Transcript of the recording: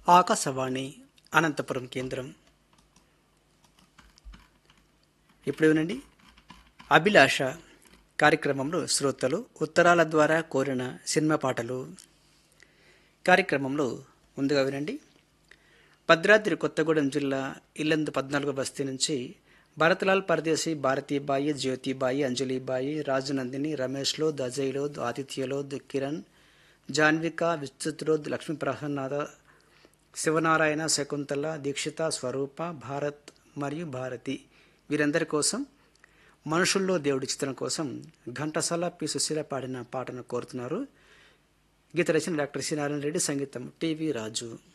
ఆకాశవాణి అనంతపురం కేంద్రం ఇప్పుడు వినండి అభిలాష కార్యక్రమంలో శ్రోతలు ఉత్తరాల ద్వారా కోరిన సినిమా పాటలు కార్యక్రమంలో ముందుగా వినండి భద్రాద్రి కొత్తగూడెం జిల్లా ఇల్లందు పద్నాలుగో బస్తీ నుంచి భరత్లాల్ పరదేశి భారతీబాయి జ్యోతిబాయి అంజలిబాయి రాజునందిని రమేష్లోద్ అజయ్లోద్ ఆదిత్యలోద్ కిరణ్ జాన్విక విస్తృతిలోద్ లక్ష్మీ ప్రసన్నాథ శివనారాయణ శకుంతల దీక్షిత స్వరూప భారత్ మరియు భారతి వీరందరి కోసం మనుషుల్లో దేవుడి చిత్రం కోసం ఘంటసాల పి సుశీల పాడిన పాటను కోరుతున్నారు గీత రచన డాక్టర్ సి నారాయణ రెడ్డి సంగీతం టివి రాజు